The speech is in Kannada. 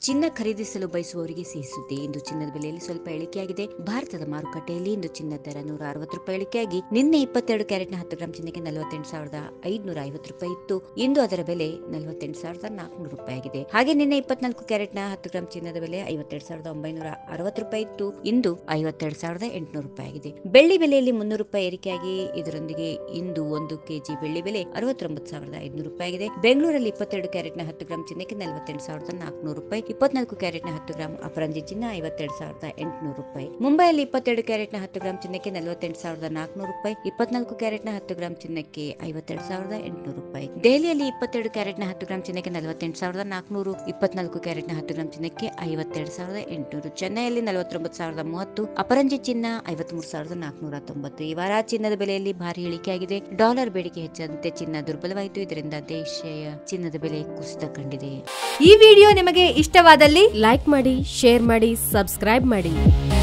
ಚಿನ್ನ ಖರೀದಿಸಲು ಬಯಸುವವರಿಗೆ ಸಿಹಿ ಸುದ್ದಿ ಇಂದು ಚಿನ್ನದ ಬೆಲೆಯಲ್ಲಿ ಸ್ವಲ್ಪ ಇಳಿಕೆಯಾಗಿದೆ ಭಾರತದ ಮಾರುಕಟ್ಟೆಯಲ್ಲಿ ಇಂದು ಚಿನ್ನದ ದರ ನೂರ ಅರವತ್ತು ರೂಪಾಯಿ ಇಳಿಕೆಯಾಗಿ ನಿನ್ನೆ ಇಪ್ಪತ್ತೆರಡು ಕ್ಯಾರೆಟ್ನ ಹತ್ತು ಗ್ರಾಂ ಚಿನ್ನಕ್ಕೆ ನಲವತ್ತೆಂಟು ಸಾವಿರದ ಐದುನೂರ ಐವತ್ತು ರೂಪಾಯಿ ಇತ್ತು ಇಂದು ಅದರ ಬೆಲೆ ನಲವತ್ತೆಂಟು ಸಾವಿರದ ನಾಲ್ಕುನೂರು ರೂಪಾಯಿ ಆಗಿದೆ ಹಾಗೆ ನಿನ್ನೆ ಇಪ್ಪತ್ನಾಲ್ಕು ಕ್ಯಾರೆಟ್ನ ಹತ್ತು ಗ್ರಾಂ ಚಿನ್ನದ ಬೆಲೆ ಐವತ್ತೆರಡು ಸಾವಿರದ ಒಂಬೈನೂರ ಅರವತ್ತು ರೂಪಾಯಿ ಇತ್ತು ಇಂದು ಐವತ್ತೆರಡು ಸಾವಿರದ ಎಂಟುನೂರು ರೂಪಾಯಿ ಆಗಿದೆ ಬೆಳ್ಳಿ ಬೆಲೆಯಲ್ಲಿ ಮುನ್ನೂರು ರೂಪಾಯಿ ಏರಿಕೆಯಾಗಿ ಇದರೊಂದಿಗೆ ಇಂದು ಒಂದು ಕೆಜಿ ಬೆಳ್ಳಿ ಬೆಲೆ ಅರವತ್ತೊಂಬತ್ತು ಸಾವಿರದ ಐದುನೂರು ರೂಪಾಯಿ ಆಗಿದೆ ಬೆಂಗಳೂರಲ್ಲಿ ಇಪ್ಪತ್ತೆರಡು ಕ್ಯಾರೆಟ್ನ ಹತ್ತು ಗ್ರಾಂ ಚಿನ್ನಕ್ಕೆ ನಲವತ್ತೆಂಟು ಸಾವಿರದ ನಾಲ್ಕುನೂರು ರೂಪಾಯಿ ಇಪ್ಪತ್ನಾಲ್ಕು ಕ್ಯಾರೆಟ್ನ ಹತ್ತು ಗ್ರಾಂ ಅಪರಂಜಿ ಚಿನ್ನ ಐವತ್ತೆರಡು ಸಾವಿರದ ಎಂಟುನೂರು ರೂಪಾಯಿ ಮುಂಬೈಯಲ್ಲಿ ಇಪ್ಪತ್ತೆರಡು ಕ್ಯಾರೆಟ್ನ ಹತ್ತು ಗ್ರಾಂ ಚಿನ್ನಕ್ಕೆ ನಲವತ್ತೆಂಟು ಸಾವಿರದ ನಾಲ್ಕುನೂರು ರೂಪಾಯಿ ಇಪ್ಪತ್ನಾಲ್ಕು ಕ್ಯಾರೆಟ್ನ ಹತ್ತು ಗ್ರಾಂ ಚಿನ್ನಕ್ಕೆ ಐವತ್ತೆರಡು ಸಾವಿರದ ಎಂಟುನೂರು ರೂಪಾಯಿ ದೆಹಲಿಯಲ್ಲಿ ಇಪ್ಪತ್ತೆರಡು ಕ್ಯಾರೆಟ್ನ ಹತ್ತು ಗ್ರಾಂ ಚಿನ್ನಕ್ಕೆ ನಲವತ್ತೆಂಟು ಸಾವಿರದ ನಾಲ್ಕುನೂರು ಇಪ್ಪತ್ನಾಲ್ಕು ಕ್ಯಾರೆಟ್ನ ಹತ್ತು ಗ್ರಾಂ ಚಿನ್ನಕ್ಕೆ ಐವತ್ತೆರಡು ಸಾವಿರದ ಎಂಟುನೂರು ಚೆನ್ನೈಯಲ್ಲಿ ನಲವತ್ತೊಂಬತ್ತು ಸಾವಿರದ ಮೂವತ್ತು ಅಪರಂಜಿ ಚಿನ್ನ ಐವತ್ಮೂರು ಸಾವಿರದ ನಾಲ್ಕುನೂರ ತೊಂಬತ್ತು ಈ ವಾರ ಚಿನ್ನದ ಬೆಲೆಯಲ್ಲಿ ಭಾರಿ ಇಳಿಕೆಯಾಗಿದೆ ಡಾಲರ್ ಬೇಡಿಕೆ ಹೆಚ್ಚಂತೆ ಚಿನ್ನ ದುರ್ಬಲವಾಯಿತು ಇದರಿಂದ ದೇಶೀಯ ಚಿನ್ನದ ಬೆಲೆ ಕುಸಿತ ಕಂಡಿದೆ ಈ ವಿಡಿಯೋ ನಿಮಗೆ ಇಷ್ಟವಾದಲ್ಲಿ ಲೈಕ್ ಮಾಡಿ ಶೇರ್ ಮಾಡಿ ಸಬ್ಸ್ಕ್ರೈಬ್ ಮಾಡಿ